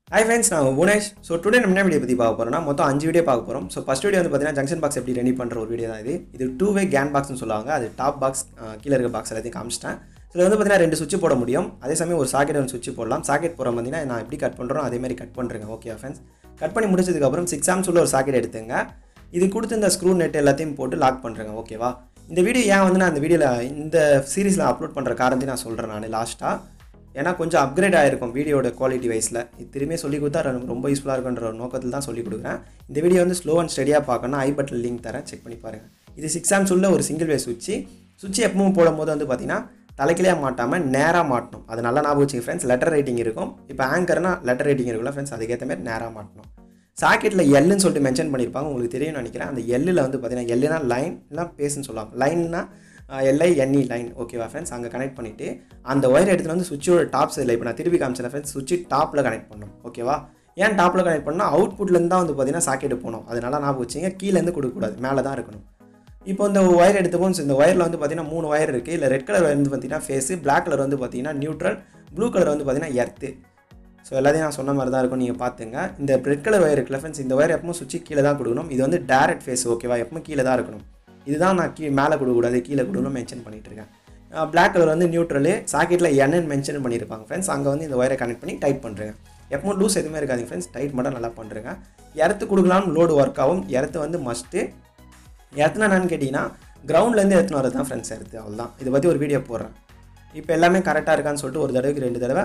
hi friends நான் புனேஷ் so today நம்ம என்ன வீடியோ பற்றி பார்க்க போகிறோம்னா மொத்தம் அஞ்சு வீடியோ பார்க்க போகிறோம் ஸோ ஃபஸ்ட் வீடியோ வந்து பார்த்தீங்கன்னா ஜங்ஷன் பாக்ஸ் எப்படி ரெடி பண்ணுற ஒரு வீடியோ தான் இது இது டூ வே கேன் பாக்ஸ்னு சொல்லுவாங்க அது டாப் பாக்ஸ் கீழே இருக்க பாக்ஸ் எல்லாத்தையும் காமிச்சிட்டேன் இதில் வந்து பார்த்தீங்கன்னா ரெண்டு சுவிட்ச் போட முடியும் அதே சமயம் ஒரு சாக்கெட் ஒன்று சுவிட்ச் போடலாம் சாக்கெட் போகிற பார்த்தீங்கன்னா நான் எப்படி கட் பண்ணுறோம் அதே மாதிரி கட் பண்ணுறேங்க ஓகே ஃப்ரெண்ட்ஸ் கட் பண்ணி முடிச்சதுக்கப்புறம் சிக்ஸ் ஆம்ஸ் உள்ள ஒரு சாக்கெட் எடுத்துங்க இது கொடுத்து இந்த ஸ்க்ரூ நெட் எல்லாத்தையும் போட்டு லாக் பண்ணுறேங்க ஓகேவா இந்த வீடியோ ஏன் வந்து நான் இந்த வீடியோவில் இந்த சீரிஸில் அப்லோட் பண்ணுற காரணத்தையும் நான் சொல்கிறேன் நான் லாஸ்ட்டாக ஏன்னா கொஞ்சம் அப்கிரேட் ஆகிருக்கும் வீடியோட குவாலிட்டி வைஸில் இது திரும்பி சொல்லி கொடுத்தா எனக்கு ரொம்ப யூஸ்ஃபுல்லாக இருக்குன்ற ஒரு நோக்கத்தில் தான் சொல்லி கொடுக்குறேன் இந்த வீடியோ வந்து ஸ்லோ அண்ட் ஸ்டடியாக பார்க்கணும் ஐ பட்டில் லிங்க் தரேன் செக் பண்ணி பாருங்கள் இது சிக்ஸ் ஆம்ஸ் உள்ள ஒரு சிங்கிள் வே சுவிட்ச் சுவிட்ச் எப்பவும் போடும்போது வந்து பார்த்தீங்கன்னா தலைக்கிலையாக மாட்டாமல் நேராக மாட்டணும் அது நல்லா ஞாபகம் வச்சுங்க ஃப்ரெண்ட்ஸ் லெட்டர் ரைட்டிங் இருக்கும் இப்போ ஆங்கர்னா லெட்டர் ரைட்டிங் இருக்குல்ல ஃப்ரெண்ட்ஸ் அதுக்கேற்ற மாதிரி நேராக மாட்டணும் சாக்கெட்டில் எல்லுன்னு சொல்லிட்டு மென்ஷன் பண்ணியிருப்பாங்க உங்களுக்கு தெரியும்னு நினைக்கிறேன் அந்த எல்லில் வந்து பார்த்தீங்கன்னா எல்லுனா லைன் இல்லை பேஸ்ன்னு சொல்லுவாங்க லைன்னா எல்ஐ என்இ லைன் ஓகேவா ஃப்ரெண்ட்ஸ் அங்கே கனெக்ட் பண்ணிவிட்டு அந்த ஒயர் எடுத்துகிட்டு வந்து சுவிட்சோட டாப் சைடில் இப்போ நான் திருப்பி காமிச்சேன் ஃப்ரெண்ட்ஸ் சுவிட்ச் டாப்பில் கனெக்ட் பண்ணணும் ஓகேவா ஏன் டாப்பில் கனெக்ட் பண்ணால் அவுட்புட்லேருந்து தான் வந்து பார்த்தீங்கன்னா சாக்கெட்டு போகணும் அதனால ஞாபகம் வச்சுங்க கீழேருந்து கொடுக்கக்கூடாது மேலே தான் இருக்கணும் இப்போ இந்த ஒயர் எடுத்துப்போம் இந்த ஒயரில் வந்து பார்த்தீங்கன்னா மூணு ஒயர் இருக்குது இல்லை ரெட் கலர் வந்து பார்த்தீங்கன்னா ஃபேஸு பிளாக் கலர் வந்து பார்த்தீங்கன்னா நியூட்ரல் ப்ளூ கலர் வந்து பார்த்தீங்கன்னா எர்த்து ஸோ எல்லாத்தையும் நான் சொன்ன மாதிரி தான் இருக்கும் நீங்கள் பார்த்துங்க இந்த ரெட் கலர் ஒயர் இருக்குல்ல ஃப்ரெண்ட்ஸ் இந்த ஒயர் எப்பவும் சுவிட்ச் கீழே தான் கொடுக்கணும் இது வந்து டேரக்ட் ஃபேஸ் ஓகேவா எப்பவும் கீழே தான் இருக்கணும் இதுதான் நான் கீ மேலே கொடுக்கக்கூடாது கீழே கொடுக்கணும் மென்ஷன் பண்ணிட்டு இருக்கேன் பிளாக் கலர் வந்து நியூட்ரலு சாக்கெட்டில் என்னன்னு மென்ஷன் பண்ணியிருப்பாங்க ஃப்ரெண்ட்ஸ் அங்கே வந்து இந்த ஒயரை கனெக்ட் பண்ணி டைட் பண்ணுறேங்க எப்பவும் லூஸ் எதுவுமே இருக்காதுங்க ஃப்ரெண்ட்ஸ் டைட் மட்டும் நல்லா பண்ணுறேங்க எர்த்து கொடுக்கலாம் லோடு ஒர்க் ஆகும் எர்த்து வந்து மஸ்ட்டு எர்த்துனா என்னன்னு கேட்டிங்கன்னா கிரவுண்ட்லேருந்து எடுத்துன்னு வரது தான் ஃப்ரெண்ட்ஸ் எர்த்து அவ்வளோதான் இதை பற்றி ஒரு வீடியோ போடுறேன் இப்போ எல்லாமே கரெக்டாக இருக்கான்னு சொல்லிட்டு ஒரு தடவைக்கு ரெண்டு தடவை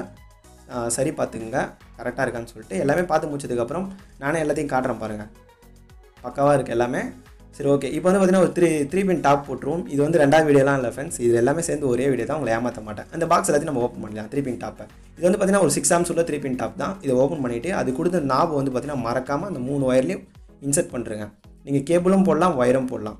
சரி பார்த்துக்குங்க கரெக்டாக இருக்கான்னு சொல்லிட்டு எல்லாமே பார்த்து முடிச்சதுக்கப்புறம் நானே எல்லாத்தையும் காட்டுறேன் பாருங்கள் பக்காவாக இருக்குது எல்லாமே சரி ஓகே இப்போ வந்து பார்த்தீங்கன்னா ஒரு த்ரீ த்ரீ பின் டாப் போட்டுருவோம் இது வந்து ரெண்டாவது வீடியோலாம் இல்லை ஃப்ரெண்ட்ஸ் இது எல்லாமே சேர்ந்து ஒரே வீடியோ தான் உங்களை ஏமாற்ற மாட்டேன் அந்த பாக்ஸ் எல்லாத்தையும் நம்ம ஓப்பன் பண்ணலாம் த்ரீ பின் டாப்பை இது வந்து பார்த்தீங்கன்னா ஒரு சிக்ஸ் ஆம்ஸ் உள்ள த்ரீ பின் டாப் தான் இதை ஓப்பன் பண்ணிவிட்டு அது கொடுத்த நாப் வந்து பார்த்தீங்கன்னா மறக்காமல் அந்த மூணு ஒயர்லையும் இன்சர்ட் பண்ணுறேங்க நீங்கள் கேபிளும் போடலாம் ஒயரும் போடலாம்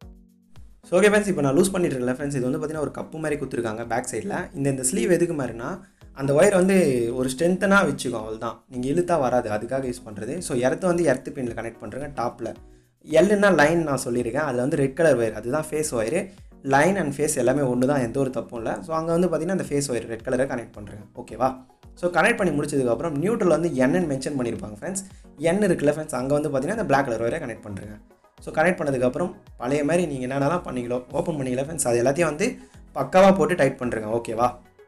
ஸோ ஓகே ஃப்ரெண்ட்ஸ் இப்போ நான் லூஸ் பண்ணிட்டு இருக்கல ஃப்ரெண்ட்ஸ் இது வந்து பார்த்தீங்கன்னா ஒரு கப்பு மாதிரி கொடுத்துருக்காங்க பேக் சைடில் இந்த இந்த ஸ்லீவ் எதுக்கு மாதிரினா அந்த ஒயர் வந்து ஒரு ஸ்ட்ரென்த்தனாக வச்சுக்கும் அவள் தான் நீங்கள் இழுத்தா வராது அதுக்காக யூஸ் பண்ணுறது ஸோ எர்த்து வந்து எர்த்து பின்னில் கனெக்ட் பண்ணுறேங்க டாப்பில் எல்லுன்னா லைன் நான் சொல்லியிருக்கேன் அதில் வந்து ரெட் கலர் ஒயர் அதுதான் phase wire line and phase எல்லாமே ஒன்று தான் எந்த ஒரு தப்பும் இல்லை ஸோ அங்கே வந்து பார்த்தீங்கன்னா அந்த ஃபேஸ் ஒயர் ரெட் கலரை கனெக்ட் பண்ணுறேன் ஓகேவா ஸோ கனெக்ட் பண்ணி முடிச்சதுக்கப்புறம் நியூட்ரல் வந்து என்னன்னு மென்ஷன் பண்ணியிருப்பாங்க ஃப்ரெண்ட்ஸ் என் இருக்குல்ல ஃப்ரெண்ட்ஸ் அங்கே வந்து பார்த்தீங்கன்னா அந்த பிளாக் கலர் ஒயரை கனெக்ட் பண்ணுறேங்க ஸோ கனெக்ட் பண்ணதுக்கப்புறம் பழைய மாதிரி நீங்கள் என்னென்னலாம் பண்ணீங்களோ ஓப்பன் பண்ணிக்கல ஃப்ரெண்ட்ஸ் அது எல்லாத்தையும் வந்து பக்காவாக போட்டு டைட் பண்ணுறேங்க ஓகேவா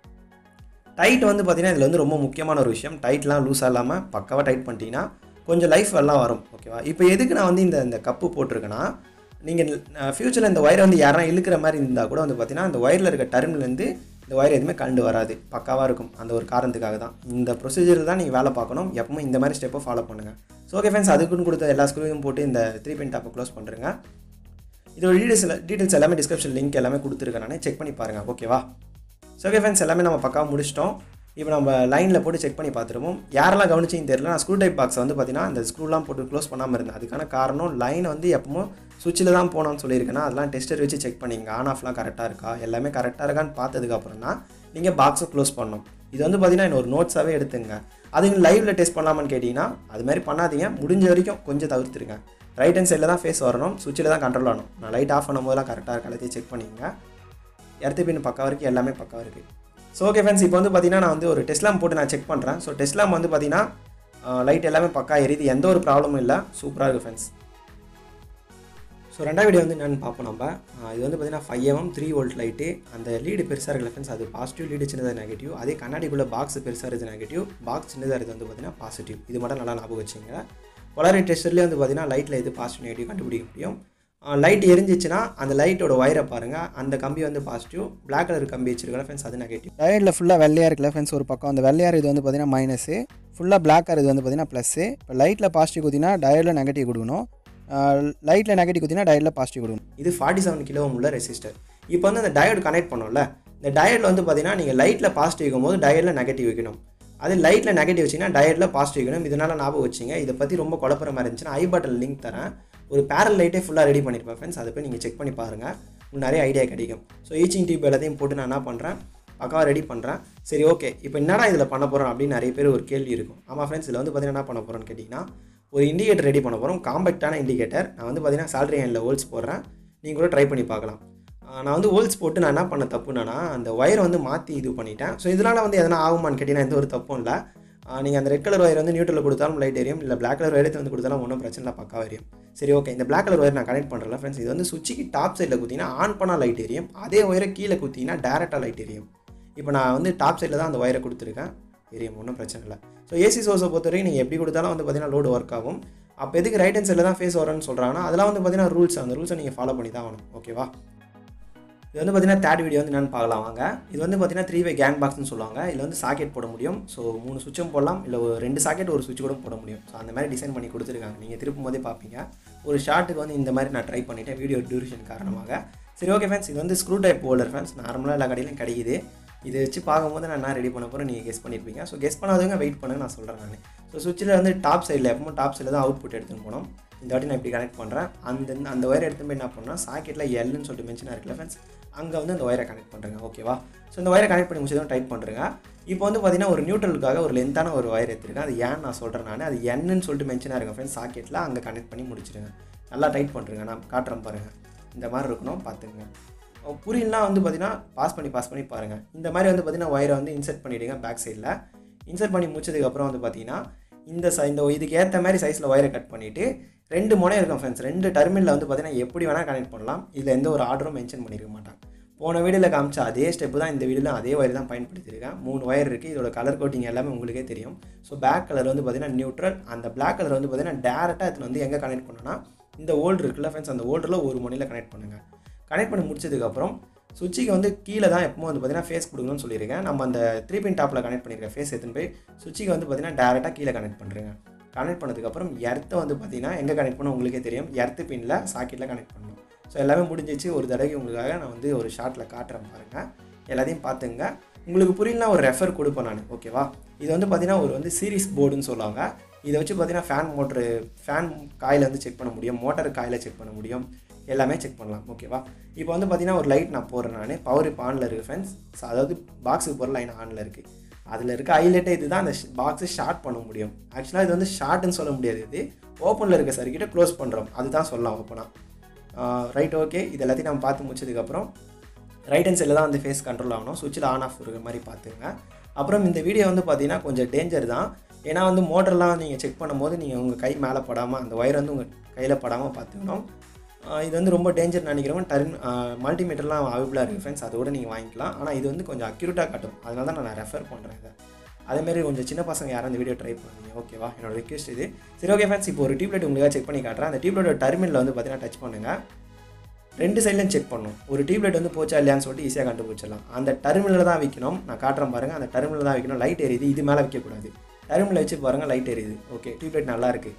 டைட் வந்து பார்த்தீங்கன்னா இதில் வந்து ரொம்ப முக்கியமான ஒரு விஷயம் டைட்லாம் லூஸாக இல்லாமல் பக்காவாக டைட் பண்ணிட்டீங்கன்னா கொஞ்சம் லைஃப் எல்லாம் வரும் ஓகேவா இப்போ எதுக்கு நான் வந்து இந்த இந்த கப்பு போட்டிருக்கேன்னா நீங்கள் ஃப்யூச்சரில் இந்த ஒயரை வந்து யாரா இழுக்கிற மாதிரி இருந்தால் கூட வந்து பார்த்தீங்கன்னா அந்த ஒயரில் இருக்க டர்ம்லேருந்து இந்த ஒயர் எதுவுமே கண்டு வராது பக்காவாக இருக்கும் அந்த ஒரு காரணத்துக்காக தான் இந்த ப்ரொசீஜர் தான் நீங்கள் வேலை பார்க்கணும் எப்பவும் இந்த மாதிரி ஸ்டெப்பை ஃபாலோ பண்ணுங்கள் ஸோ ஓகே ஃப்ரெண்ட்ஸ் அதுக்குன்னு கொடுத்த எல்லா ஸ்க்ரூவையும் போட்டு இந்த த்ரீ பின் டாப்பை க்ளோஸ் பண்ணுறேங்க இதோட டீடைல்ஸ் டீடைல்ஸ் எல்லாமே டிஸ்கிரிப்ஷன் லிங்க் எல்லாமே கொடுத்துருக்கேன் நான் செக் பண்ணி பாருங்கள் ஓகேவா ஸோ ஓகே ஃப்ரெண்ட்ஸ் எல்லாமே நம்ம பக்காவாக முடிச்சிட்டோம் இப்போ நம்ம லைனில் போட்டு செக் பண்ணி பார்த்துருவோம் யாரெல்லாம் கவனிச்சிங்க தெரியல நான் ஸ்க்ரூ டைப் பாக்ஸ் வந்து பார்த்தீங்கன்னா அந்த ஸ்க்ரூலாம் போட்டு க்ளோஸ் பண்ணாமல் இருந்தேன் அதுக்கான காரணம் லைன் வந்து எப்பவும் சுவிட்சில் தான் போனோம்னு சொல்லியிருக்கேன்னா அதெல்லாம் டெஸ்டர் வச்சு செக் பண்ணிங்க ஆன் ஆஃப்லாம் கரெக்டாக இருக்கா எல்லாமே கரெக்டாக இருக்கான்னு பார்த்ததுக்கப்புறம் தான் நீங்கள் பாக்ஸை க்ளோஸ் பண்ணணும் இது வந்து பார்த்தீங்கன்னா இன்னொரு நோட்ஸாகவே எடுத்துங்க அது லைவில் டெஸ்ட் பண்ணலாமான்னு கேட்டிங்கன்னா அது மாதிரி பண்ணாதீங்க முடிஞ்ச வரைக்கும் கொஞ்சம் தவிர்த்துருங்க ரைட் ஹேண்ட் சைடில் தான் ஃபேஸ் வரணும் சுவிட்சில் தான் கண்ட்ரோல் ஆகணும் நான் லைட் ஆஃப் பண்ணும்போதெல்லாம் கரெக்டாக இருக்க எல்லாத்தையும் செக் பண்ணிங்க இடத்து பின் பக்கம் வரைக்கும் எல்லாமே பக்கம் இருக்குது ஸோ ஓகே ஃப்ரெண்ட்ஸ் இப்போ வந்து பார்த்தீங்கன்னா நான் வந்து ஒரு டெஸ்ட்லாம் போட்டு நான் செக் பண்ணுறேன் ஸோ டெஸ்ட்லாம் வந்து பார்த்தீங்கன்னா லைட் எல்லாமே பக்கா எரியுது எந்த ஒரு ப்ராப்ளமும் இல்லை சூப்பராக இருக்குது ஃப்ரெண்ட்ஸ் ஸோ ரெண்டாவது வீடியோ வந்து என்னென்னு பார்ப்போம் நம்ம இது வந்து பார்த்தீங்கன்னா five mm three volt light அந்த லீடு பெருசாக இருக்கல ஃப்ரெண்ட்ஸ் அது பாசிட்டிவ் லீடு சின்னதாக நெகட்டிவ் அதே கண்ணாடிக்குள்ளே பாக்ஸ் பெருசாக இருக்குது நெகட்டிவ் பாக்ஸ் சின்னதாக இருக்குது வந்து பார்த்தீங்கன்னா பாசிட்டிவ் இது மட்டும் நல்லா ஞாபகம் வச்சுங்க பொலாரி டெஸ்டர்லேயே வந்து பார்த்தீங்கன்னா லைட்டில் எது பாசிட்டிவ் நெகட்டிவ் கண்டுபிடிக்க முடியும் லைட் எரிஞ்சிச்சுன்னா அந்த லைட்டோட ஒயரை பாருங்கள் அந்த கம்பி வந்து பாசிட்டிவ் பிளாக் கலர் கம்பி வச்சிருக்கல ஃப்ரெண்ட்ஸ் அது நெகட்டிவ் டயர்டில் ஃபுல்லாக வெள்ளையாக இருக்குல்ல ஃப்ரெண்ட்ஸ் ஒரு பக்கம் அந்த வெள்ளையார் இது வந்து பார்த்தீங்கன்னா மைனஸு ஃபுல்லாக பிளாக்காக இது வந்து பார்த்தீங்கன்னா ப்ளஸ்ஸு இப்போ லைட்டில் பாசிட்டிவ் குத்தினா டயரில் நெகட்டிவ் கொடுக்கணும் லைட்டில் நெகட்டிவ் குத்தினா டயரில் பாசிட்டிவ் கொடுக்கணும் இது ஃபார்ட்டி செவன் கிலோ உள்ள ரெசிஸ்டர் இப்போ வந்து அந்த டயர்டு கனெக்ட் பண்ணோம்ல இந்த டயரில் வந்து பார்த்தீங்கன்னா நீங்கள் லைட்டில் பாசிட்டிவ் வைக்கும்போது டயரில் நெகட்டிவ் வைக்கணும் அது லைட்டில் நெகட்டிவ் வச்சிங்கன்னா டயரில் பாசிட்டிவ் வைக்கணும் இதனால் ஞாபகம் வச்சுங்க இதை பற்றி ரொம்ப குழப்பற மாதிரி இருந்துச்சுன்னா ஐ பட்டன் லிங்க் தரேன் ஒரு பேரல் லைட்டே ஃபுல்லாக ரெடி பண்ணியிருப்பேன் ஃப்ரெண்ட்ஸ் அதை போய் நீங்கள் செக் பண்ணி பாருங்கள் உங்களுக்கு நிறைய ஐடியா கிடைக்கும் ஸோ ஈச்சிங் டியூப் எல்லாத்தையும் போட்டு நான் என்ன பண்ணுறேன் பக்காவாக ரெடி பண்ணுறேன் சரி ஓகே இப்போ என்னடா இதில் பண்ண போகிறோம் அப்படின்னு நிறைய பேர் ஒரு கேள்வி இருக்கும் ஆமாம் ஃப்ரெண்ட்ஸ் இதில் வந்து பார்த்தீங்கன்னா என்ன பண்ண போகிறோன்னு கேட்டிங்கன்னா ஒரு இண்டிகேட்டர் ரெடி பண்ண போகிறோம் காம்பேக்டான இண்டிகேட்டர் நான் வந்து பார்த்தீங்கன்னா சாலரி ஹேண்டில் ஹோல்ஸ் போடுறேன் நீங்கள் கூட ட்ரை பண்ணி பார்க்கலாம் நான் வந்து ஹோல்ஸ் போட்டு நான் என்ன பண்ண தப்புனா அந்த ஒயரை வந்து மாற்றி இது பண்ணிட்டேன் ஸோ இதனால் வந்து எதனா ஆகுமான்னு கேட்டிங்கன்னா எந்த ஒரு தப்பும் இல்லை நீங்கள் அந்த ரெட் கலர் ஒயர் வந்து நியூட்ரலில் கொடுத்தாலும் லைட் எரியும் இல்லை பிளாக் கலர் ஒயர் எடுத்து வந்து கொடுத்தாலும் ஒன்றும் பிரச்சனை இல்லை பக்கா எரியும் சரி ஓகே இந்த பிளாக் கலர் ஒயர் நான் கனெக்ட் பண்ணுறேன் ஃப்ரெண்ட்ஸ் இது வந்து சுவிட்சுக்கு டாப் சைடில் குத்திங்கன்னா ஆன் பண்ணால் லைட் எரியும் அதே ஒயரை கீழே குத்திங்கன்னா டேரெக்டாக லைட் எரியும் இப்போ நான் வந்து டாப் சைடில் தான் அந்த ஒயரை கொடுத்துருக்கேன் எரியும் ஒன்றும் பிரச்சனை இல்லை ஸோ ஏசி சோர்ஸை பொறுத்த வரைக்கும் நீங்கள் எப்படி கொடுத்தாலும் வந்து பார்த்தீங்கன்னா லோடு ஒர்க் ஆகும் அப்போ எதுக்கு ரைட் ஹேண்ட் சைடில் தான் ஃபேஸ் வரணும்னு சொல்கிறாங்கன்னா அதெல்லாம் வந்து பார்த்தீங்கன்னா ரூல்ஸ் அந்த ரூல்ஸை நீங்கள் ஃபாலோ பண்ணி தான் ஆகணும் ஓகேவா இது வந்து பார்த்தீங்கன்னா தேர்ட் வீடியோ வந்து என்னென்னு பார்க்கலாம் வாங்க இது வந்து பார்த்தீங்கன்னா த்ரீ வே கேங் பாக்ஸ்னு சொல்லுவாங்க இதில் வந்து சாக்கெட் போட முடியும் ஸோ மூணு சுவிட்சும் போடலாம் இல்லை ஒரு ரெண்டு சாக்கெட் ஒரு சுவிட்ச் கூட போட முடியும் ஸோ அந்த மாதிரி டிசைன் பண்ணி கொடுத்துருக்காங்க நீங்கள் திருப்பும் போதே பார்ப்பீங்க ஒரு ஷார்ட்டுக்கு வந்து இந்த மாதிரி நான் ட்ரை பண்ணிட்டேன் வீடியோ டியூரேஷன் காரணமாக சரி ஓகே ஃப்ரெண்ட்ஸ் இது வந்து ஸ்க்ரூ டைப் ஹோல்டர் ஃப்ரெண்ட்ஸ் நார்மலாக எல்லா கடையிலும் கிடைக்குது இதை வச்சு பார்க்கும்போது நான் என்ன ரெடி பண்ண போகிறேன் நீங்கள் கெஸ் பண்ணியிருப்பீங்க ஸோ கெஸ் பண்ணாதவங்க வெயிட் பண்ணுங்க நான் சொல்கிறேன் நான் ஸோ சுவிட்சில் வந்து டாப் சைடில் எப்பவும் டாப் சைடில் தான் அவுட் புட் எடுத்துன்னு போனோம் இந்த வாட்டி நான் இப்படி கனெக்ட் பண்ணுறேன் அந்த அந்த ஒயர் எடுத்து போய் என்ன பண்ணால் சாக்கெட்டில் எல்லுன்னு சொல்லிட்டு மென்ஷன் இருக்குல்ல ஃப்ரெண்ட்ஸ் அங்கே வந்து அந்த ஒயரை கனெக்ட் பண்ணுறேங்க ஓகேவா ஸோ இந்த ஒயரை கனெக்ட் பண்ணி முடிச்சதும் டைட் பண்ணுறேங்க இப்போ வந்து பார்த்தீங்கன்னா ஒரு நியூட்ரலுக்காக ஒரு லென்த்தான ஒரு ஒயர் எடுத்துருக்கேன் அது ஏன் நான் சொல்கிறேன் நான் அது என்னன்னு சொல்லிட்டு மென்ஷனாக இருக்கும் ஃப்ரெண்ட்ஸ் சாக்கெட்டில் அங்கே கனெக்ட் பண்ணி முடிச்சிடுங்க நல்லா டைட் பண்ணுறேங்க நான் காட்டுறேன் பாருங்கள் இந்த மாதிரி இருக்கணும் பார்த்துங்க புரியலனா வந்து பார்த்தீங்கன்னா பாஸ் பண்ணி பாஸ் பண்ணி பாருங்கள் இந்த மாதிரி வந்து பார்த்தீங்கன்னா ஒயரை வந்து இன்செர்ட் பண்ணிவிடுங்க பேக் சைடில் இன்செர்ட் பண்ணி முடிச்சதுக்கப்புறம் வந்து பார்த்தீங்கன்னா இந்த ச இந்த இதுக்கு ஏற்ற மாதிரி சைஸில் ஒயரை கட் பண்ணிவிட்டு ரெண்டு முனை இருக்கும் ஃப்ரெண்ட்ஸ் ரெண்டு டெர்மினலில் வந்து பார்த்தீங்கன்னா எப்படி வேணால் கனெக்ட் பண்ணலாம் இதில் எந்த ஒரு ஆர்டரும் மென்ஷன் பண்ணியிருக்க மாட்டாங்க போன வீடியோவில் காமிச்ச அதே ஸ்டெப்பு தான் இந்த வீடியோவில் அதே ஒயர் தான் பயன்படுத்தியிருக்கேன் மூணு ஒயர் இருக்குது இதோட கலர் கோட்டிங் எல்லாமே உங்களுக்கே தெரியும் ஸோ பேக் கலர் வந்து பார்த்தீங்கன்னா நியூட்ரல் அந்த பிளாக் கலர் வந்து பார்த்தீங்கன்னா டேரெக்டாக இதில் வந்து எங்கே கனெக்ட் பண்ணோன்னா இந்த ஓல்டு இருக்குல்ல ஃப்ரெண்ட்ஸ் அந்த ஓல்டில் ஒரு முனையில் கனெக்ட் பண்ணுங்கள் கனெக்ட் பண்ணி முடிச்சதுக்கப்புறம் சுவிட்சுக்கு வந்து கீழே தான் எப்போ வந்து பார்த்தீங்கன்னா ஃபேஸ் கொடுக்கணும்னு சொல்லியிருக்கேன் நம்ம அந்த த்ரீ பின் டாப்பில் கனெக்ட் பண்ணியிருக்கேன் ஃபேஸ் எடுத்துன்னு போய் சுவிட்சுக்கு வந்து பார்த்தீங்கன்னா டேரெக்டாக கீழே கனெக்ட் பண்ணுறேங்க கனெக்ட் பண்ணதுக்கப்புறம் எர்த்தை வந்து பார்த்தீங்கன்னா எங்கே கனெக்ட் பண்ண உங்களுக்கே தெரியும் எர்த்து பின்னில் சாக்கெட்டில் கனெக்ட் பண்ணணும் ஸோ எல்லாமே முடிஞ்சிச்சு ஒரு தடவைக்கு உங்களுக்காக நான் வந்து ஒரு ஷார்ட்டில் காட்டுறேன் பாருங்கள் எல்லாத்தையும் பார்த்துங்க உங்களுக்கு புரியலனா ஒரு ரெஃபர் கொடுப்பேன் நான் ஓகேவா இது வந்து பார்த்தீங்கன்னா ஒரு வந்து சீரிஸ் போர்டுன்னு சொல்லுவாங்க இதை வச்சு பார்த்தீங்கன்னா ஃபேன் மோட்ரு ஃபேன் காயில் வந்து செக் பண்ண முடியும் மோட்டர் காயில் செக் பண்ண முடியும் எல்லாமே செக் பண்ணலாம் ஓகேவா இப்போ வந்து பார்த்தீங்கன்னா ஒரு லைட் நான் போடுறேன் நான் பவர் இப்போ ஆனில் இருக்குது ஃப்ரெண்ட்ஸ் ஸோ அதாவது பாக்ஸுக்கு போகிற லைன் ஆனில் இருக்குது அதில் இருக்க ஹைலைட்டே இது தான் அந்த பாக்ஸை ஷார்ட் பண்ண முடியும் ஆக்சுவலாக இது வந்து ஷார்ட்னு சொல்ல முடியாது இது ஓப்பனில் இருக்க சர்க்கிட்டை க்ளோஸ் பண்ணுறோம் அதுதான் சொல்லலாம் ஓப்பனாக ரைட் ஓகே இது எல்லாத்தையும் நம்ம பார்த்து முடிச்சதுக்கப்புறம் ரைட் ஹேண்ட் சைடில் தான் வந்து ஃபேஸ் கண்ட்ரோல் ஆகணும் சுவிட்சில் ஆன் ஆஃப் இருக்கிற மாதிரி பார்த்துங்க அப்புறம் இந்த வீடியோ வந்து பார்த்தீங்கன்னா கொஞ்சம் டேஞ்சர் தான் ஏன்னா வந்து மோட்டர்லாம் நீங்கள் செக் பண்ணும்போது நீங்கள் உங்கள் கை மேலே படாமல் அந்த ஒயர் வந்து உங்கள் கையில் படாமல் பார்த்துக்கணும் இது வந்து ரொம்ப டேஞ்சர் நினைக்கிறவங்க டர்ன் மல்டிமீட்டர்லாம் அவைபிளாக இருக்குது ஃப்ரெண்ட்ஸ் அதோட நீங்கள் வாங்கிக்கலாம் ஆனால் இது வந்து கொஞ்சம் அக்யூரேட்டாக காட்டும் அதனால தான் நான் ரெஃபர் பண்ணுறேன் இதை அதேமாரி கொஞ்சம் சின்ன பசங்க யாரும் இந்த வீடியோ ட்ரை பண்ணுவீங்க ஓகேவா என்னோட ரிக்வெஸ்ட் இது சரி ஓகே ஃப்ரெண்ட்ஸ் இப்போ ஒரு டியூப்லைட் உங்களுக்காக செக் பண்ணி காட்டுறேன் அந்த டியூப்லைட் டர்மினில் வந்து பார்த்தீங்கன்னா டச் பண்ணுங்கள் ரெண்டு சைட்லையும் செக் பண்ணும் ஒரு டியூப்லைட் வந்து போச்சா இல்லையான்னு சொல்லிட்டு ஈஸியாக கண்டுபிடிச்சிடலாம் அந்த டர்மினில் தான் வைக்கணும் நான் காட்டுறேன் பாருங்கள் அந்த டர்மினில் தான் வைக்கணும் லைட் எரியுது இது மேலே வைக்கக்கூடாது டர்மினில் வச்சு பாருங்கள் லைட் எரியுது ஓகே டியூப்லைட் நல்லா இருக்குது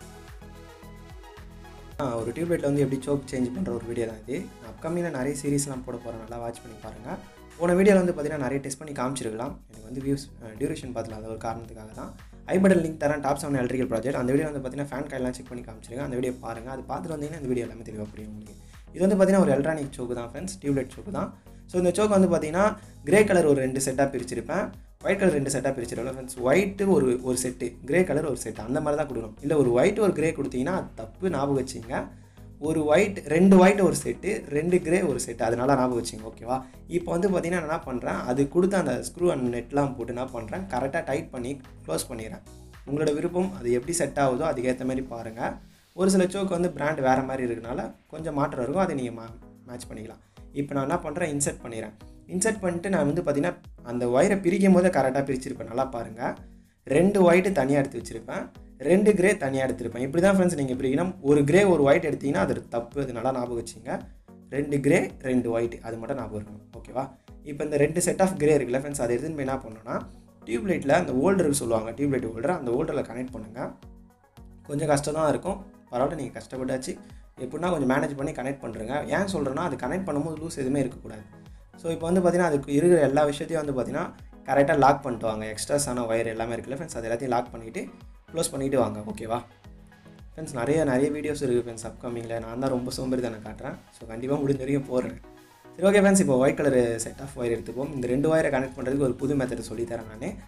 ஒரு டியூப்லைட்டில் வந்து எப்படி சோக் சேஞ்ச் பண்ணுற ஒரு வீடியோ தான் இது அப்கமிங்கில் நிறைய சீரீஸ்லாம் போட போகிறேன் நல்லா வாட்ச் பண்ணி பாருங்கள் போன வீடியோவில் வந்து பார்த்தீங்கன்னா நிறைய டெஸ்ட் பண்ணி காமிச்சிருக்கலாம் எனக்கு வந்து வியூஸ் டியூரேஷன் பார்த்துல அது ஒரு காரணத்துக்காக தான் ஐ பட்டன் லிங்க் தரேன் டாப் செவன் எலக்ட்ரிக்கல் ப்ராஜெக்ட் அந்த வீடியோ வந்து பார்த்தீங்கன்னா ஃபேன் காயெல்லாம் செக் பண்ணி காமிச்சிருக்கேன் அந்த வீடியோ பாருங்கள் அது பார்த்துட்டு வந்தீங்கன்னா இந்த வீடியோ எல்லாமே தெளிவாக புரியும் உங்களுக்கு இது வந்து பார்த்தீங்கன்னா ஒரு எலக்ட்ரானிக் சோக்கு தான் ஃப்ரெண்ட்ஸ் டியூப்லைட் சோக்கு தான் ஸோ இந்த சோக்கு வந்து பார்த்தீங்கன்னா கிரே கலர் ஒரு ரெண்டு செட்டாக பிரிச்சிருப்பேன் ஒயிட் கலர் ரெண்டு செட்டாக பிரிச்சிருக்கோம் ஃப்ரெண்ட்ஸ் ஒயிட்டு ஒரு ஒரு செட்டு கிரே கலர் ஒரு செட்டு அந்த மாதிரி தான் கொடுக்கணும் இல்லை ஒரு ஒயிட் ஒரு கிரே கொடுத்தீங்கன்னா அது தப்பு ஞாபகம் வச்சிங்க ஒரு ஒயிட் ரெண்டு ஒயிட் ஒரு செட்டு ரெண்டு கிரே ஒரு செட்டு அதனால ஞாபகம் வச்சிங்க ஓகேவா இப்போ வந்து பார்த்தீங்கன்னா நான் என்ன பண்ணுறேன் அது கொடுத்த அந்த ஸ்க்ரூ அண்ட் நெட்லாம் போட்டு என்ன பண்ணுறேன் கரெக்டாக டைட் பண்ணி க்ளோஸ் பண்ணிடுறேன் உங்களோட விருப்பம் அது எப்படி செட் ஆகுதோ அதுக்கேற்ற மாதிரி பாருங்கள் ஒரு சில சோக்கு வந்து பிராண்ட் வேறு மாதிரி இருக்கனால கொஞ்சம் மாற்றம் இருக்கும் அதை நீங்கள் மா மேட்ச் பண்ணிக்கலாம் இப்போ நான் என்ன பண்ணுறேன் இன்செர்ட் பண்ணிடுறேன் இன்செர்ட் பண்ணிட்டு நான் வந்து பார்த்தீங்கன்னா அந்த ஒயரை பிரிக்கும் போது கரெக்டாக பிரிச்சிருப்பேன் நல்லா பாருங்கள் ரெண்டு ஒயிட்டு தனியாக எடுத்து வச்சுருப்பேன் ரெண்டு கிரே தனியாக எடுத்திருப்பேன் இப்படி தான் ஃப்ரெண்ட்ஸ் நீங்கள் பிரிக்கணும் ஒரு கிரே ஒரு ஒயிட் எடுத்தீங்கன்னா அது தப்பு அது நல்லா ஞாபகம் வச்சுங்க ரெண்டு கிரே ரெண்டு ஒயிட் அது மட்டும் ஞாபகம் இருக்கணும் ஓகேவா இப்போ இந்த ரெண்டு செட் ஆஃப் கிரே இருக்குல்ல ஃப்ரெண்ட்ஸ் அதை எடுத்துன்னு போய் என்ன பண்ணணும்னா டியூப்லைட்டில் அந்த ஓல்டருக்கு சொல்லுவாங்க டியூப்லைட் ஓல்டர் அந்த ஓல்டரில் கனெக்ட் பண்ணுங்கள் கொஞ்சம் கஷ்டம் தான் இருக்கும் பரவாயில்ல நீங்கள் கஷ்டப்பட்டாச்சு எப்படின்னா கொஞ்சம் மேனேஜ் பண்ணி கனெக்ட் பண்ணுறங்க ஏன் சொல்கிறேன்னா அது கனெக்ட் பண்ணும்போது லூஸ் எதுவுமே இருக்கக்கூடாது ஸோ இப்போ வந்து பார்த்தீங்கன்னா அதுக்கு இருக்கிற எல்லா விஷயத்தையும் வந்து பார்த்தீங்கன்னா கரெக்டாக லாக் பண்ணிட்டு வாங்க எக்ஸ்ட்ராஸான ஒயர் எல்லாமே இருக்குல்ல ஃப்ரெண்ட்ஸ் அது எல்லாத்தையும் லாக் பண்ணிவிட்டு க்ளோஸ் பண்ணிவிட்டு வாங்க ஓகேவா ஃப்ரெண்ட்ஸ் நிறைய நிறைய வீடியோஸ் இருக்குது ஃப்ரெண்ட்ஸ் அப்கமிங்கில் நான் தான் ரொம்ப சோம்பேறி தானே காட்டுறேன் ஸோ கண்டிப்பாக முடிஞ்ச வரைக்கும் போடுறேன் சரி ஓகே ஃப்ரெண்ட்ஸ் இப்போ white colour set of wire எடுத்துப்போம் இந்த ரெண்டு ஒயரை கனெக்ட் பண்ணுறதுக்கு ஒரு புது மெத்தட் சொல்லித்தரேன் நான்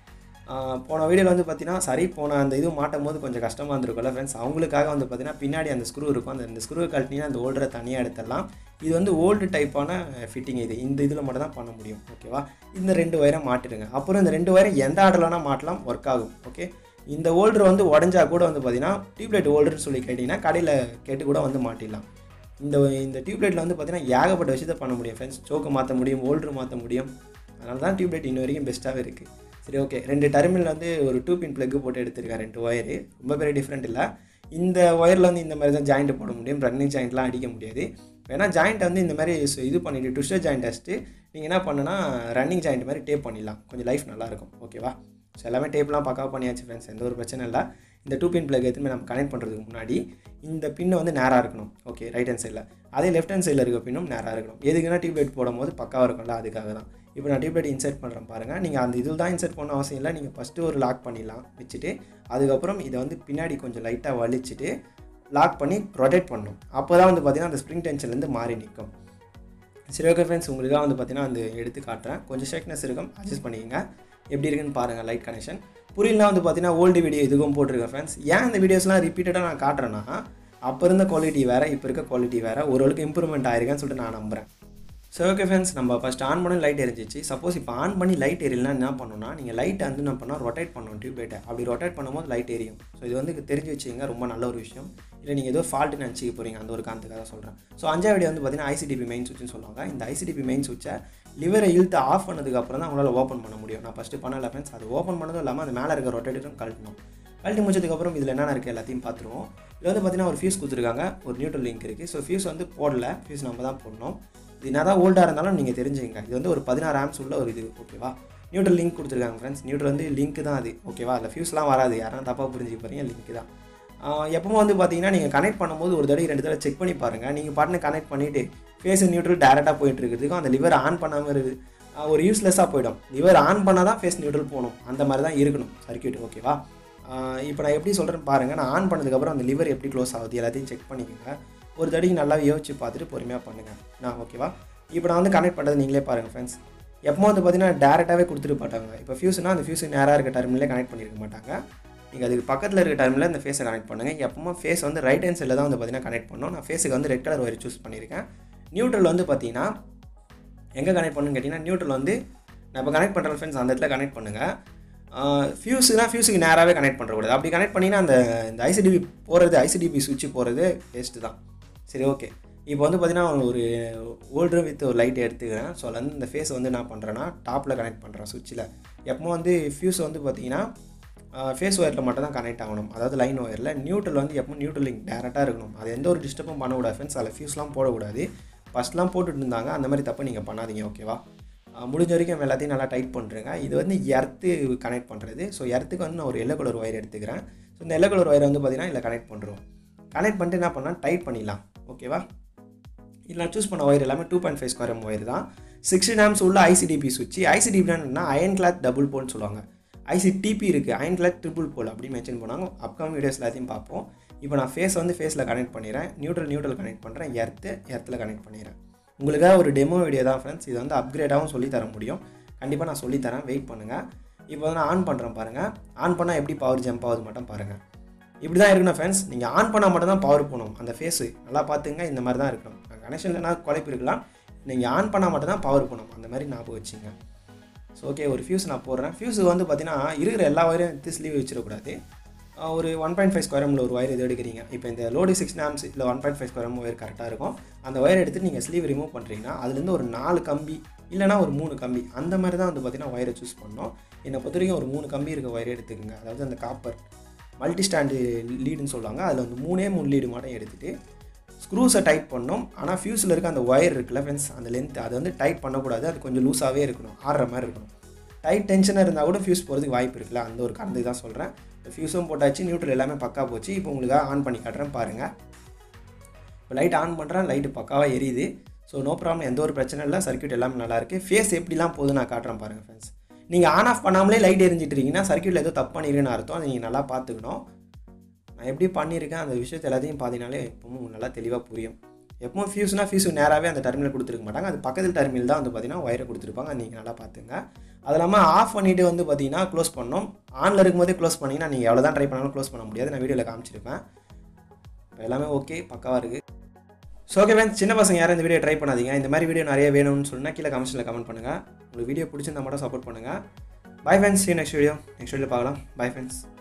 ஆஹ் போன வீடியோவில் வந்து பார்த்தீங்கன்னா சரி போன அந்த இது மாட்டும் போது கொஞ்சம் கஷ்டமாக இருந்திருக்கும்ல ஃப்ரெண்ட்ஸ் அவங்களுக்காக வந்து பார்த்தீங்கன்னா பின்னாடி அந்த ஸ்க்ரூ இருக்கும் அந்த இந்த ஸ்க்ரூ கழட்டினா அந்த ஓல்டரை தனியாக எடுத்துடலாம் இது வந்து ஓல்டு டைப்பான ஃபிட்டிங் இது இந்த இதில் மட்டும் தான் பண்ண முடியும் ஓகேவா இந்த ரெண்டு ஒயரை மாட்டிடுங்க அப்புறம் இந்த ரெண்டு ஒயரை எந்த ஆர்டர்லனா மாட்டலாம் ஒர்க் ஆகும் ஓகே இந்த ஓல்டர் வந்து உடஞ்சா கூட வந்து பார்த்தீங்கன்னா டியூப்லைட் ஓல்டர்னு சொல்லி கேட்டிங்கன்னா கடையில் கேட்டு கூட வந்து மாட்டிடலாம் இந்த இந்த டியூப்லைட்டில் வந்து பார்த்தீங்கன்னா ஏகப்பட்ட விஷயத்தை பண்ண முடியும் ஃப்ரெண்ட்ஸ் சோக்கு மாற்ற முடியும் ஓல்டர் மாற்ற முடியும் அதனால தான் டியூப்லைட் இன்ன வரைக்கும் பெஸ்ட்டாகவே இருக்குது சரி ஓகே ரெண்டு டெர்மினல் வந்து ஒரு டூ பின் ப்ளக்கு போட்டு எடுத்திருக்கேன் ரெண்டு ஒயரு ரொம்ப பெரிய டிஃப்ரெண்ட் இல்லை இந்த ஒயரில் வந்து இந்த மாதிரி தான் ஜாயிண்ட் போட முடியும் ரன்னிங் ஜாயிண்ட்லாம் அடிக்க முடியாது வேணால் ஜாயிண்ட் வந்து இந்த மாதிரி சு- இது பண்ணிவிட்டு ட்விஸ்டர் ஜாயிண்ட் அடிச்சுட்டு நீங்கள் என்ன பண்ணுன்னா ரன்னிங் ஜாயிண்ட் மாதிரி டேப் பண்ணிடலாம் கொஞ்சம் லைஃப் நல்லாயிருக்கும் ஓகேவா ஸோ எல்லாமே டேப்லாம் பக்காவாக பண்ணியாச்சு ஃப்ரெண்ட்ஸ் எந்த ஒரு பிரச்சனை இல்லை இந்த டூ பின் பிளக் எதுவுமே நம்ம கனெக்ட் பண்ணுறதுக்கு முன்னாடி இந்த பின்னு வந்து நேராக இருக்கணும் ஓகே ரைட் ஹேண்ட் சைடில் அதே லெஃப்ட் ஹேண்ட் சைடில் இருக்க பின்னும் நேராக இருக்கணும் எதுக்குன்னா டியூப்லைட் போடும்போது பக்காவாக இருக்கும்ல அதுக்காக தான் இப்போ நான் டியூப்லைட் இன்சர்ட் பண்ணுறேன் பாருங்கள் நீங்கள் அந்த இதில் தான் இன்சர்ட் பண்ண அவசியம் இல்லை நீங்கள் ஃபஸ்ட்டு ஒரு லாக் பண்ணிடலாம் வச்சுட்டு அதுக்கப்புறம் இதை வந்து பின்னாடி கொஞ்சம் லைட்டாக வலிச்சுட்டு லாக் பண்ணி ரொட்டேட் பண்ணணும் அப்போ தான் வந்து பார்த்தீங்கன்னா அந்த ஸ்ப்ரிங் டென்ஷன்லேருந்து மாறி நிற்கும் சரி ஓகே ஃப்ரெண்ட்ஸ் உங்களுக்காக வந்து பார்த்தீங்கன்னா அந்த எடுத்து காட்டுறேன் கொஞ்சம் ஷேக்னஸ் இருக்கும் அட்ஜஸ்ட் பண்ணிக்கங்க எப்படி இருக்குன்னு பாருங்கள் லைட் கனெக்ஷன் புரியலாம் வந்து பார்த்தீங்கன்னா ஓல்டு வீடியோ இதுக்கும் போட்டிருக்கேன் ஃப்ரெண்ட்ஸ் ஏன் இந்த வீடியோஸ்லாம் ரிப்பீட்டடாக நான் காட்டுறேன்னா அப்போ இருந்த குவாலிட்டி வேறு இப்போ இருக்க குவாலிட்டி வேறு ஓரளவுக்கு இம்ப்ரூவ்மெண்ட் ஆயிருக்குன்னு சொல்லிட்டு நான் நம்புகிறேன் ஸோ ஓகே ஃப்ரெண்ட்ஸ் நம்ம ஃபஸ்ட் ஆன் பண்ணி லைட் எரிஞ்சிச்சு சப்போஸ் இப்போ ஆன் பண்ணி லைட் எரியலனா என்ன பண்ணணும்னா நீங்கள் லைட்டை வந்து என்ன பண்ணால் ரொட்டேட் பண்ணணும் டியூப் லைட்டை அப்படி ரொட்டேட் பண்ணும்போது லைட் எரியும் ஸோ இது வந்து தெரிஞ்சு வச்சுங்க ரொம்ப நல்ல ஒரு விஷயம் இல்லை நீங்கள் ஏதோ ஃபால்ட்டு நினச்சிக்க போகிறீங்க அந்த ஒரு காரணத்துக்காக சொல்கிறேன் ஸோ அஞ்சாவது வீடியோ வந்து பார்த்தீங்கன்னா ஐசிடிபி மெயின் சுவிட்ச்னு சொல்லுவாங்க இந்த ஐசிடிபி மெயின் சுவிட்சை லிவரை இழுத்து ஆஃப் பண்ணதுக்கு அப்புறம் தான் உங்களால் ஓப்பன் பண்ண முடியும் நான் ஃபஸ்ட்டு பண்ணல ஃப்ரெண்ட்ஸ் அது ஓப்பன் பண்ணதும் இல்லாமல் அந்த மேலே இருக்க ரொட்டேட்டரும் கழட்டணும் கழட்டி முடிச்சதுக்கப்புறம் இதில் என்னென்ன இருக்குது எல்லாத்தையும் பார்த்துருவோம் இதில் வந்து பார்த்தீங்கன்னா ஒரு ஃபியூஸ் கொடுத்துருக்காங்க ஒரு நியூட்ரல் லிங்க் இருக்குது ஸோ ஃபியூஸ் வந்து போடல ஃபியூஸ் நம்ம தான் போடணும் இது என்ன தான் ஓல்டாக இருந்தாலும் நீங்கள் தெரிஞ்சுங்க இது வந்து ஒரு பதினாறு ஆம்ஸ் உள்ள ஒரு இது ஓகேவா நியூட்ரல் லிங்க் கொடுத்துருக்காங்க ஃப்ரெண்ட்ஸ் நியூட்ரல் வந்து லிங்க் தான் அது ஓகேவா அதில் ஃபியூஸ்லாம் வராது யாரும் தப்பாக புரிஞ்சுக்க போகிறீங்க லிங்க் தான் ஆஹ் எப்பவும் வந்து பார்த்தீங்கன்னா நீங்கள் கனெக்ட் பண்ணும்போது ஒரு தடவை ரெண்டு தடவை செக் பண்ணி பாருங்கள் நீங்கள் பாட்டுன்னு கனெக்ட் பண்ணிவிட்டு ஃபேஸ் நியூட்ரல் டேரெக்டாக போயிட்டு இருக்கிறதுக்கும் அந்த லிவர் ஆன் பண்ணாமல் இருக்குது ஆஹ் ஒரு யூஸ்லெஸ்ஸாக போயிடும் லிவர் ஆன் பண்ணால் தான் ஃபேஸ் நியூட்ரல் போகணும் அந்த மாதிரி தான் இருக்கணும் சர்க்கியூட் ஓகேவா இப்போ நான் எப்படி சொல்கிறேன்னு பாருங்கள் நான் ஆன் பண்ணதுக்கப்புறம் அந்த லிவர் எப்படி க்ளோஸ் ஆகுது எல்லாத்தையும் செக் பண்ணிக்கோங்க ஒரு தடவைக்கு நல்லா யோசிச்சு பார்த்துட்டு பொறுமையாக பண்ணுங்கள் நான் ஓகேவா இப்போ நான் வந்து கனெக்ட் பண்ணுறது நீங்களே பாருங்கள் ஃப்ரெண்ட்ஸ் எப்போ வந்து பார்த்தீங்கன்னா டேரெக்டாகவே கொடுத்துட்டு மாட்டாங்க இப்போ ஃபியூஸ்னா அந்த ஃபியூஸ் நேராக இருக்க டர்மிலே கனெக்ட் பண்ணியிருக்க மாட்டாங்க நீங்கள் அதுக்கு பக்கத்தில் இருக்க டர்மில் இந்த ஃபேஸை கனெக்ட் பண்ணுங்கள் எப்பவுமே ஃபேஸ் வந்து ரைட் ஹேண்ட் சைடில் தான் வந்து பார்த்தீங்கன்னா கனெக்ட் பண்ணணும் நான் ஃபேஸுக்கு வந்து ரெட் கலர் ஒயர் சூஸ் பண்ணியிருக்கேன் நியூட்ரல் வந்து பார்த்தீங்கன்னா எங்கே கனெக்ட் பண்ணுன்னு கேட்டிங்கன்னா நியூட்ரல் வந்து நான் இப்போ கனெக்ட் பண்ணுற ஃப்ரெண்ட்ஸ் அந்த இடத்துல கனெக்ட் பண்ணுங்கள் ஃபியூஸுனா ஃபியூஸுக்கு நேராகவே கனெக்ட் பண்ணுறக்கூடாது அப்படி கனெக்ட் பண்ணிங்கன்னா அந்த இந்த ஐசிடிபி போகிறது ஐசிடிபி சுவிட்ச் போகிறது வேஸ்ட்டு தான் சரி ஓகே இப்போ வந்து பார்த்தீங்கன்னா ஒரு ஓல்டர் வித் ஒரு லைட் எடுத்துக்கிறேன் ஸோ அதில் வந்து இந்த ஃபேஸ் வந்து என்ன பண்ணுறேன்னா டாப்பில் கனெக்ட் பண்ணுறேன் சுவிட்சில் எப்போ வந்து ஃபியூஸ் வந்து பார்த்தீங்கன்னா ஃபேஸ் ஒயரில் மட்டும் தான் கனெக்ட் ஆகணும் அதாவது லைன் ஒயரில் நியூட்ரல் வந்து எப்போ நியூட்ரல் லிங்க் டேரெக்டாக இருக்கணும் அது எந்த ஒரு டிஸ்டர்பும் பண்ணக்கூடாது ஃப்ரெண்ட்ஸ் அதில் ஃபியூஸ்லாம் போடக்கூடாது ஃபஸ்ட்லாம் போட்டுட்டு இருந்தாங்க அந்த மாதிரி தப்பு நீங்கள் பண்ணாதீங்க ஓகேவா அஹ் முடிஞ்ச வரைக்கும் எல்லாத்தையும் நல்லா டைட் பண்ணுறேங்க இது வந்து எர்த்து கனெக்ட் பண்ணுறது ஸோ எர்த்துக்கு வந்து நான் ஒரு எல்லோ கலர் ஒயர் எடுத்துக்கிறேன் ஸோ இந்த எல்லோ கலர் ஒயரை வந்து பார்த்தீங்கன்னா இதில் கனெக்ட் பண்ணுறோம் கனெக்ட் பண்ணிட்டு என்ன பண்ணால் டைட் பண்ணிடலாம் ஓகேவா இதில் நான் சூஸ் பண்ண ஒயர் எல்லாமே two point five square wire தான் சிக்ஸ்டி ஆம்ஸ் உள்ள ஐசிடிபி சுவிட்ச் ஐசிடிபினா அயன் கிளாத் டபுள் போல்னு சொல்லுவாங்க ஐசிடிபி இருக்குது அயன் கிளாத் ட்ரிபிள் போல் அப்படின்னு மென்ஷன் பண்ணாங்க அப்கமிங் வீடியோஸ் எல்லாத்தையும் பார்ப்போம் இப்போ நான் ஃபேஸ் வந்து ஃபேஸில் கனெக்ட் பண்ணிடுறேன் நியூட்ரல் நியூட்ரல் கனெக்ட் பண்ணுறேன் எர்த்து எர்த்தில் கனெக்ட் பண்ணிடுறேன் உங்களுக்காக ஒரு டெமோ வீடியோ தான் ஃப்ரெண்ட்ஸ் இது வந்து அப்கிரேடாகவும் சொல்லி தர முடியும் கண்டிப்பாக நான் சொல்லித்தரேன் வெயிட் பண்ணுங்கள் இப்போ வந்து நான் ஆன் பண்ணுறேன் பாருங்கள் ஆன் பண்ணால் எப்படி பவர் ஜம்ப் ஆகுது மட்டும் பாருங்கள் இப்படி தான் இருக்கணும் ஃப்ரெண்ட்ஸ் நீங்கள் ஆன் பண்ணால் மட்டும் தான் பவர் போகணும் அந்த ஃபேஸு நல்லா பார்த்துங்க இந்த மாதிரி தான் இருக்கணும் கனெக்ஷன்லனா குழப்பி இருக்கலாம் நீங்கள் ஆன் பண்ணால் மட்டும் தான் பவர் போகணும் அந்த மாதிரி ஞாபகம் வச்சுங்க ஸோ ஓகே ஒரு ஃபியூஸ் நான் போடுறேன் ஃபியூஸ் வந்து பார்த்தீங்கன்னா இருக்கிற எல்லா வயரும் எடுத்து ஸ்லீவ் வச்சிடக்கூடாது ஆஹ் ஒரு ஒன் பாயிண்ட் ஃபைவ் ஸ்கொயர் ஒரு ஒயர் இது எடுக்கிறீங்க இப்போ இந்த லோடி சிக்ஸ் ஆம்ஸ் இல்லை one point five square wire கரெக்டாக இருக்கும் அந்த ஒயர் எடுத்துட்டு நீங்கள் ஸ்லீவ் ரிமூவ் பண்ணுறீங்கன்னா அதுலேருந்து ஒரு நாலு கம்பி இல்லைனா ஒரு மூணு கம்பி அந்த மாதிரி தான் வந்து பார்த்தீங்கன்னா ஒயரை சூஸ் பண்ணோம் என்னை பொறுத்த வரைக்கும் ஒரு மூணு கம்பி இருக்க ஒயர் எடுத்துக்கோங்க அதாவது அந்த காப்பர் மல்டி ஸ்டாண்டு லீடுன்னு சொல்லுவாங்க அதில் வந்து மூணே மூணு லீடு மட்டும் எடுத்துகிட்டு ஸ்க்ரூஸை டைட் பண்ணோம் ஆனால் ஃபியூஸில் இருக்க அந்த ஒயர் இருக்குல்ல ஃப்ரெண்ட்ஸ் அந்த லென்த் அதை வந்து டைட் பண்ணக்கூடாது அது கொஞ்சம் லூஸாகவே இருக்கணும் ஆடுற மாதிரி இருக்கணும் டைட் டென்ஷனாக இருந்தால் கூட ஃபியூஸ் போகிறதுக்கு வாய்ப்பு இருக்குல்ல அந்த ஒரு காரணத்துக்கு தான் சொல்கிறேன் இந்த ஃபியூஸும் போட்டாச்சு நியூட்ரல் எல்லாமே பக்கா போச்சு இப்போ உங்களுக்காக ஆன் பண்ணி காட்டுறேன் பாருங்கள் இப்போ லைட் ஆன் பண்ணுறேன் லைட்டு பக்காவாக எரியுது ஸோ நோ ப்ராப்ளம் எந்த ஒரு பிரச்சனை இல்லை சர்க்யூட் எல்லாமே நல்லா இருக்குது ஃபேஸ் எப்படிலாம் போகுது நான் காட்டுறேன் பாருங்கள் ஃப்ரெண்ட்ஸ் நீங்கள் ஆன் ஆஃப் பண்ணாமலே லைட் எரிஞ்சிட்டு இருக்கீங்கன்னா சர்க்யூட்டில் ஏதோ தப்பு பண்ணிருக்குன்னு அர்த்தம் அதை நீங்கள் நல்லா பார்த்துக்கணும் நான் எப்படி பண்ணியிருக்கேன் அந்த விஷயத்தை எல்லாத்தையும் பார்த்தீங்கனாலே இப்பவும் நல்லா தெளிவாக புரியும் எப்பவும் ஃபியூஸ்னால் ஃபியூஸு நேராகவே அந்த டெர்மினல் கொடுத்துருக்க மாட்டாங்க அது பக்கத்தில் டெர்மினல் தான் வந்து பார்த்தீங்கன்னா ஒயரை கொடுத்துருப்பாங்க நீங்கள் நல்லா பார்த்துங்க அது இல்லாமல் ஆஃப் பண்ணிவிட்டு வந்து பார்த்தீங்கன்னா க்ளோஸ் பண்ணோம் ஆனில் இருக்கும்போதே க்ளோஸ் பண்ணிங்கன்னா நீங்கள் எவ்வளோ தான் ட்ரை பண்ணாலும் க்ளோஸ் பண்ண முடியாது நான் வீடியோவில் காமிச்சிருப்பேன் இப்போ எல்லாமே ஓகே பக்காவாக இருக்குது ஸோ ஓகே வேன் சின்ன பசங்க யாரும் இந்த வீடியோ ட்ரை பண்ணாதீங்க இந்த மாதிரி வீடியோ நிறைய வேணும்னு சொன்னால் கீழே கமெண்ட்ஸில் கமெண்ட் பண்ணுங்கள் உங்களுக்கு வீடியோ பிடிச்சிருந்தா மட்டும் சப்போர்ட் பண்ணுங்கள் bye friends next video next video பார்க்கலாம் பை ஃப்ரெண்ட்ஸ்